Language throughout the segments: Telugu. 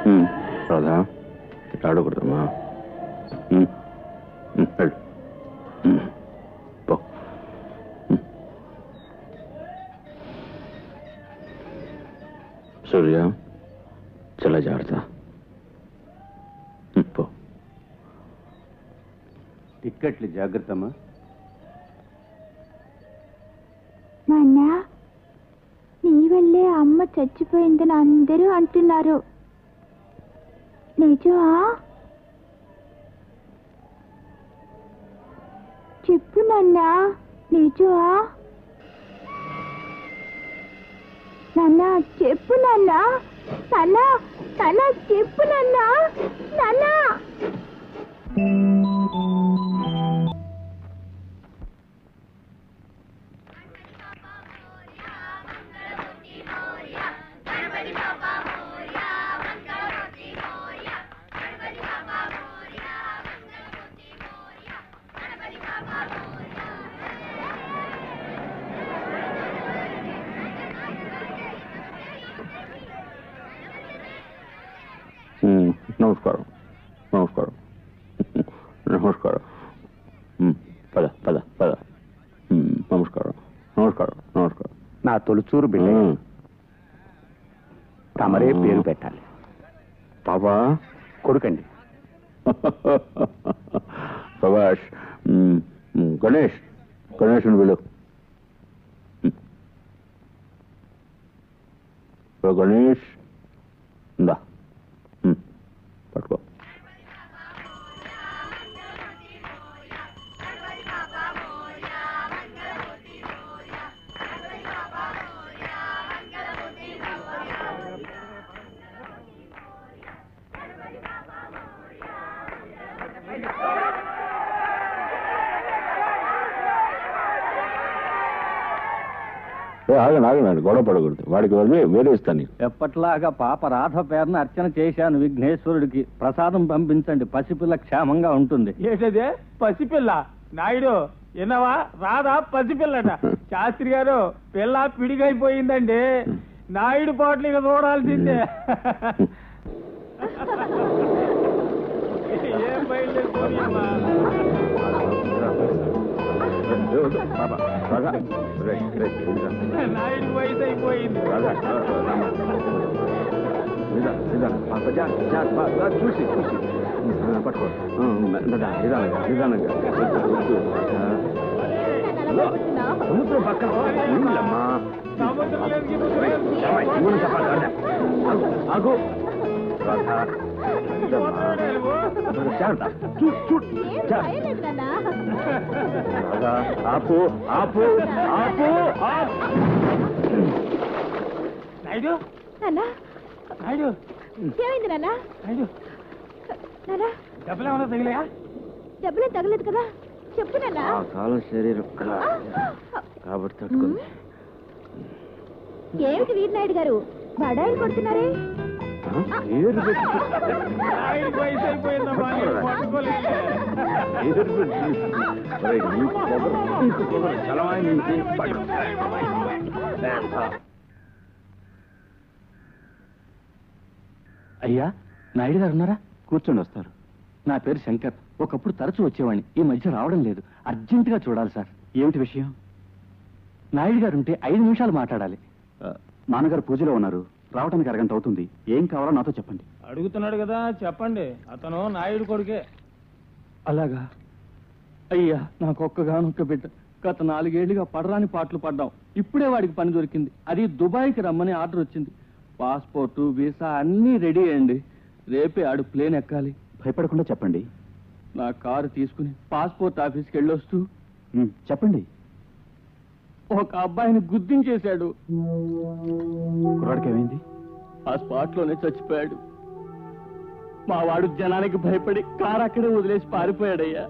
ఉమ్, రాధా ఇట్లా ఆడకూడదమ్మా ఉమ్, ఉమ్, వెళ్ళు ఉమ్, పో ఉమ్. సూర్య చాలా జాగ్రత్త ఉమ్, పో టిక్కెట్లు జాగ్రత్తమ్మా నాన్న నీ వల్లే అమ్మ చచ్చిపోయిందని అందరూ అంటున్నారు నిజమా చెప్పు నాన్న నిజమా నాన్న చెప్పు నాన్న నాన్న నాన్న చెప్పు నాన్న నాన్న ఉమ్, నమస్కారం నమస్కారం నమస్కారం ఉమ్, పద పద పద ఉమ్, నమస్కారం నమస్కారం నమస్కారం నా తొలిచూరు బిడ్డ ఉమ్, తమరే పేరు పెట్టాలి పాపా కొడుకండి ప్రభాష్ ఉమ్, ఉమ్, గణేష్ గణేష్ విలు గణేష్ ఇందా ఉమ్, పట్టుకో ఏ, ఆగండి ఆగండి గొడవ పడకూడదు వాడికి వెళ్ళి వేరే ఇస్తాను నీకు ఎప్పట్లాగా పాప రాధ పేరున అర్చన చేశాను విఘ్నేశ్వరుడికి ప్రసాదం పంపించండి పసిపిల్ల క్షేమంగా ఉంటుంది ఏంటదే పసిపిల్ల నాయుడు విన్నావా రాదా పసిపిల్లట శాస్త్రి గారు పిల్ల పిడిగైపోయిందండి నాయుడు పాటలు ఇక చూడాల్సిందే ఏం బయలుదేరిపోయామ్మా నాయుడు వయసు అయిపోయింది చూసి చూసి పట్టుకో నిదానంగా నిదానంగా సముద్రం పక్కన నీళ్ళమ్మా సముద్రం లేదు గిముద్రం లేదు. ఏమై, నువ్వు చెప్పాలి కదా. ఆగు, ఆగు రాధా, ఇదమ్మా. జాగ్రత్త. చూ- చూ- జాగ్రత్త. రాధా, ఆపు ఆపు ఆపు ఆపు నాయుడు నాన్న నాయుడు ఏమైంది నాన్న నాయుడు నాన్న డబ్బులు ఏమన్నా తగిలాయా డబ్బులు తగలేదు కదా చెప్పు నాన్న ఆ కాలం శరీరం కా- కాబట్టి తట్టుకుంది ఏమిటి వీరనాయుడు గారు బడాయిలు కొడుతున్నారే ఏరు పెట్టి నాయుడికి వయసు అయిపోయిందమ్మా నేను పట్టుకోలేదు ఎదురు పెట్టి ఒరేయ్, నీకు పొగరు, నీకు పొగరు, చలవాయి నుంచి పట్టు. అయ్యా నాయుడు గారు ఉన్నారా కూర్చొని వస్తారు నా పేరు శంకర్ ఒకప్పుడు తరచూ వచ్చేవాడిని ఈ మధ్య రావడం లేదు అర్జెంటుగా చూడాలి సార్ ఏమిటి విషయం నాయుడు గారు ఉంటే ఐదు నిమిషాలు మాట్లాడాలి నాన్నగారు పూజలో ఉన్నారు రావడానికి అరగంట అవుతుంది ఏం కావాలో నాతో చెప్పండి అడుగుతున్నాడు కదా చెప్పండి అతను నాయుడు కొడుకే అలాగా అయ్యా నాకు ఒక్కగానొక్క బిడ్డ గత నాలుగేళ్లుగా పడరాని పాటలు పడ్డాం ఇప్పుడే వాడికి పని దొరికింది అది దుబాయ్కి రమ్మని ఆర్డర్ వచ్చింది పాస్పోర్టు వీసా అన్నీ రెడీ అయ్యండి రేపే ఆడు ప్లేన్ ఎక్కాలి భయపడకుండా చెప్పండి నా కారు తీసుకుని పాస్పోర్ట్ ఆఫీస్కి వెళ్ళొస్తూ ఉమ్, చెప్పండి ఒక అబ్బాయిని గుర్తించేశాడు కుర్రాడికి ఏమైంది ఆ స్పాట్ లోనే చచ్చిపోయాడు మా వాడు జనానికి భయపడి కారు అక్కడే వదిలేసి పారిపోయాడయ్యా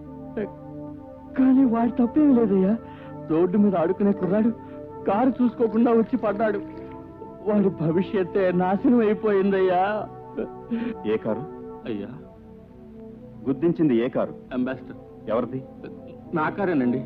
కానీ వాడి తప్పేం లేదయ్యా రోడ్డు మీద ఆడుకునే కుర్రాడు కారు చూసుకోకుండా వచ్చి పడ్డాడు వాడి భవిష్యత్తే నాశనం అయిపోయిందయ్యా ఏ కారు అయ్యా గుర్తించింది ఏ కారు అంబాసిడర్ ఎవరిది నా కారేనండి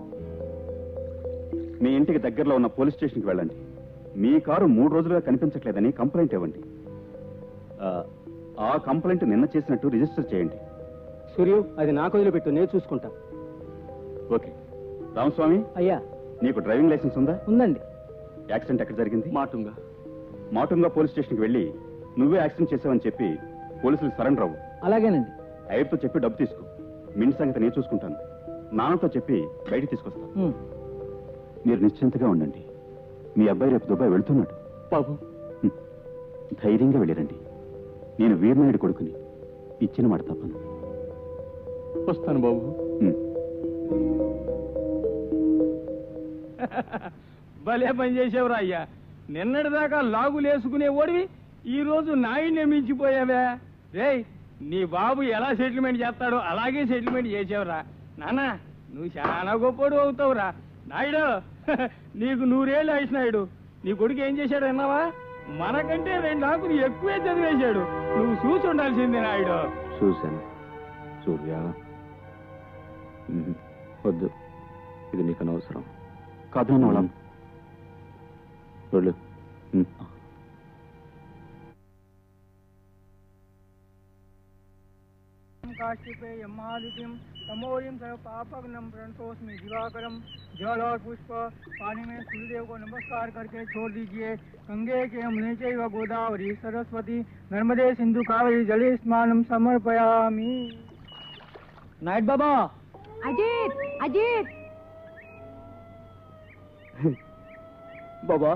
మీ ఇంటికి దగ్గరలో ఉన్న పోలీస్ స్టేషన్కి వెళ్ళండి మీ కారు మూడు రోజులుగా కనిపించట్లేదని కంప్లైంట్ ఇవ్వండి ఆ, ఆ కంప్లైంట్ నిన్న చేసినట్టు రిజిస్టర్ చేయండి సూర్యం అది నాకు వదిలిపెట్టు నేను చూసుకుంటా ఓకే రామస్వామి అయ్యా నీకు డ్రైవింగ్ లైసెన్స్ ఉందా ఉందండి యాక్సిడెంట్ ఎక్కడ జరిగింది మాటుంగా మాటుంగా పోలీస్ స్టేషన్కి వెళ్ళి నువ్వే యాక్సిడెంట్ చేసావని చెప్పి పోలీసులు సరెండర్ అవ్వు అలాగేనండి ఐర్తో చెప్పి డబ్బు తీసుకో మిన్ సంగతి నేను చూసుకుంటాను నాన్నతో చెప్పి బయటికి తీసుకొస్తాను ఉమ్. మీరు నిశ్చింతగా ఉండండి మీ అబ్బాయి రేపు దుబాయ్ వెళ్తున్నాడు బాబు హ్మ్. ధైర్యంగా వెళ్ళిరండి నేను వీరనాయుడు కొడుకుని ఇచ్చిన మాట తప్పను వస్తాను బాబు హ్మ్. భలే పని చేసేవరా అయ్యా నిన్నటి దాకా లాగులేసుకునే ఓడివి ఈ రోజు నాయుడిని మించిపోయావే రేయ్ నీ బాబు ఎలా సెటిల్మెంట్ చేస్తాడో అలాగే సెటిల్మెంట్ చేసేవరా నాన్న నువ్వు చాలా గొప్పడు అవుతావురా నాయుడు నీకు నూరేళ్ళు నాయుడు నీ కొడుకు ఏం చేశాడు అన్నావా మనకంటే రెండు ఆకులు ఎక్కువే చదివేశాడు నువ్వు చూసి ఉండాల్సింది నాయుడు చూశాను సూర్య ఉహు. వద్దు ఇది నీకు అనవసరం కాదు నాన్న వాళ్ళ వెళ్ళు ఉమ్. काष्टिपेयं मालितिं तमोरिं सर्व पापग्नं प्रणतोस्मि दिवाकरम जल और पुष्प पानी में सूर्यदेव को नमस्कार करके छोड़ दीजिए गंगे के यमुने चैव गोदावरी सरस्वती नर्मदे सिंधु कावेरी जले स्नानं समर्पयामि नाइट बाबा అజిత్ అజిత్ बाबा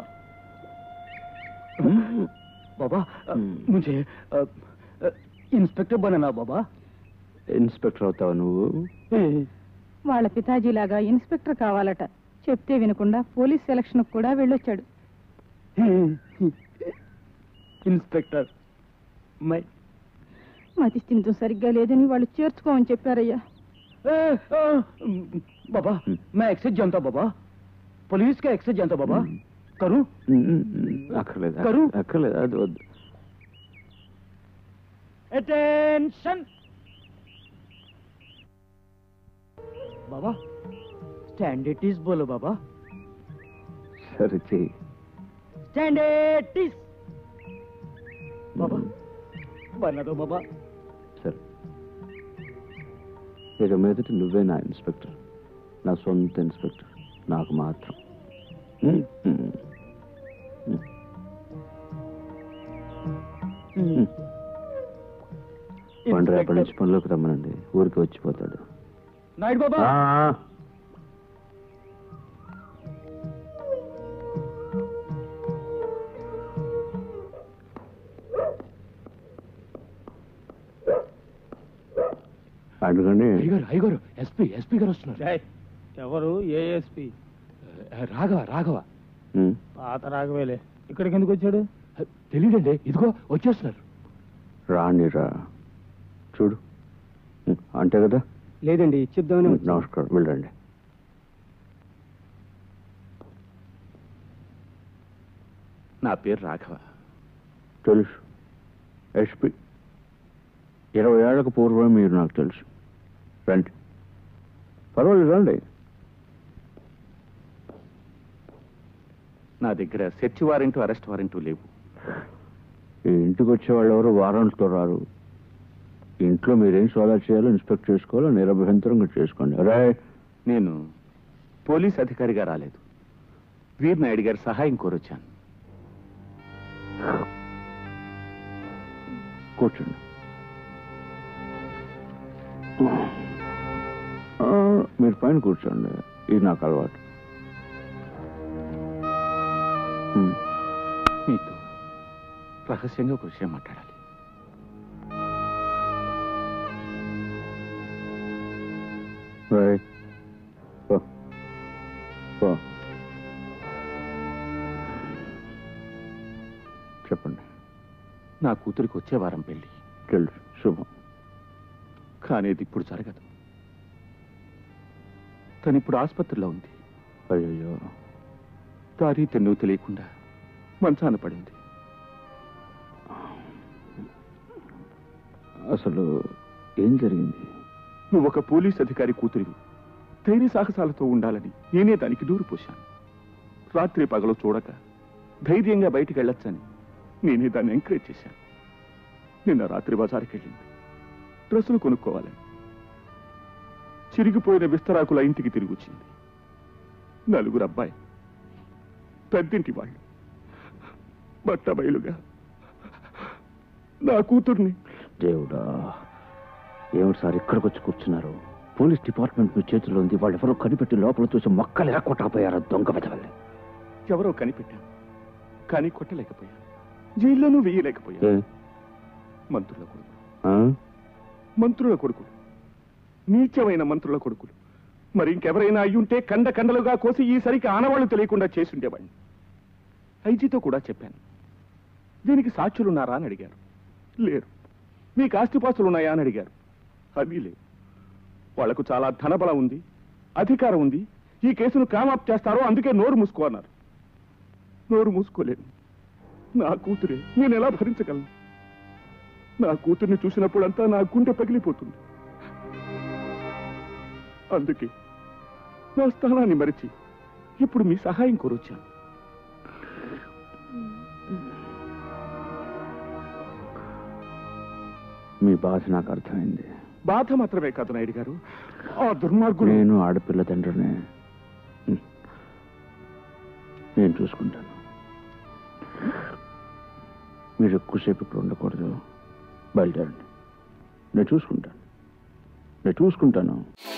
बाबा अ, मुझे अ, अ, इंस्पेक्टर बनना बाबा ఇన్స్పెక్టర్ అవుతావా నువ్వు వాళ్ళ పితాజీలాగా ఇన్స్పెక్టర్ కావాలట చెప్తే వినకుండా పోలీస్ సెలక్షన్ కూడా వెళ్ళొచ్చాడు इंस्पेक्टर मैं మతి స్థిమితం సరిగ్గా లేదని వాళ్ళు చేర్చుకోమని చెప్పారయ్యా ए, अ, बाबा मैं एक्सेस जानता बाबा पुलिस का एक्सेस जानता बाबा करूं అక్కర్లేదు కరు. అక్కర్లేదు అది వద్దు अटेंशन बाबा स्टैंडर्ड बोलो बाबा సరే చెయ్యి स्टैंडर्ड बाबा बना दो बाबा సరే ఇక మీదట నువ్వే నా ఇన్స్పెక్టర్ నా సొంత ఇన్స్పెక్టర్ నాకు మాత్రం ఉమ్, ఉమ్. ఉమ్. ఉమ్. పండు రేపటి నుంచి పనిలోకి రమ్మనండి ఊరికి వచ్చిపోతాడు नाइट बाबा ఆ, అడగండి అయ్యగారు అయ్యగారు ఎస్పీ ఎస్పీ గారు వస్తున్నారు ఎవరు ఏఎస్పి రాఘవ రాఘవ ఉమ్. పాత రాఘవేలే ఇక్కడికి ఎందుకు వచ్చాడు తెలియదండి ఇదిగో వచ్చేస్తున్నారు రానిరా చూడు ఉమ్, అంతే కదా లేదండి చెప్దామని నమస్కారం వెళ్ళండి నా పేరు రాఘవ తెలుసు ఎస్పి ఇరవై ఏళ్లకు పూర్వం మీరు నాకు తెలుసు రండి పర్వాలేదు రండి నా దగ్గర సెర్చ్ వారెంట్ అరెస్ట్ వారెంట్ లేవు ఈ ఇంటికి వచ్చే వాళ్ళు ఎవరు వారంట్తో రారు ఇంట్లో మీరేం సోదా చేయాలో ఇన్స్పెక్ట్ చేసుకోవాలో నిరభ్యంతరంగా చేసుకోండి రే నేను పోలీస్ అధికారిగా రాలేదు వీర్ నాయుడు గారి సహాయం కోరొచ్చాను కూర్చోండి ఆ, మీరు పైన కూర్చోండి ఇది నాకు అలవాటు ఉమ్. మీతో రహస్యంగా ఒక విషయం మాట్లాడాలి Right. పో. పో. చెప్పండి నా కూతురికి వచ్చే వారం పెళ్లి తెలుసు శుభం కానీ ఇది ఇప్పుడు జరగదు తను ఇప్పుడు ఆసుపత్రిలో ఉంది అయ్యో దారి తెన్ను తెలియకుండా మంచాన పడింది అసలు ఏం జరిగింది నువ్వు ఒక పోలీస్ అధికారి కూతురివి ధైర్య సాహసాలతో ఉండాలని నేనే దానికి దూరు పోశాను రాత్రి పగలు చూడక ధైర్యంగా బయటికి వెళ్ళొచ్చని నేనే దాన్ని ఎంకరేజ్ చేశాను నిన్న రాత్రి బజారుకి వెళ్ళింది డ్రెస్సులు కొనుక్కోవాలని చిరిగిపోయిన విస్తరాకుల ఇంటికి తిరిగి వచ్చింది నలుగురు అబ్బాయి పెద్దింటి వాళ్ళు బట్ట బయలుగా నా కూతుర్ని దేవుడా ఏమిటి సార్ ఇక్కడికి వచ్చి కూర్చున్నారు పోలీస్ డిపార్ట్మెంట్ మీ చేతిలో ఉంది వాళ్ళు ఎవరో కనిపెట్టి లోపల చూసి మొక్కలు ఎలా కొట్టకపోయారు దొంగ వెతవల్లి ఎవరో కనిపెట్టాను కానీ కొట్టలేకపోయాను జైల్లోనూ వేయలేకపోయాను ఏ? మంత్రుల కొడుకు ఆ? మంత్రుల కొడుకులు నీచమైన మంత్రుల కొడుకులు మరి ఇంకెవరైనా అయ్యుంటే కండ కండలుగా కోసి ఈసరికి ఆనవాళ్లు తెలియకుండా చేసుండేవాడిని ఐజీతో కూడా చెప్పాను దీనికి సాక్షులున్నారా అని అడిగారు లేరు మీకు ఆస్తిపాస్తులు ఉన్నాయా అని అడిగారు అవి లేవు వాళ్లకు చాలా ధనబలం ఉంది అధికారం ఉంది ఈ కేసును కామాప్ చేస్తారో అందుకే నోరు మూసుకో అన్నారు నోరు మూసుకోలేదు నా కూతురే నేను ఎలా భరించగలను నా కూతుర్ని చూసినప్పుడంతా నా గుండె పగిలిపోతుంది అందుకే నా స్థానాన్ని మరిచి ఇప్పుడు మీ సహాయం కోరొచ్చాను మీ బాధ నాకు అర్థమైంది బాధ మాత్రమే కాదు నాయుడు గారు ఆ దుర్మార్గులు నేను ఆడపిల్ల తండ్రిని హ్మ్. నేను చూసుకుంటాను మీరు ఎక్కువసేపు ఇక్కడ ఉండకూడదు బయలుదేరండి నేను చూసుకుంటాను నేను చూసుకుంటాను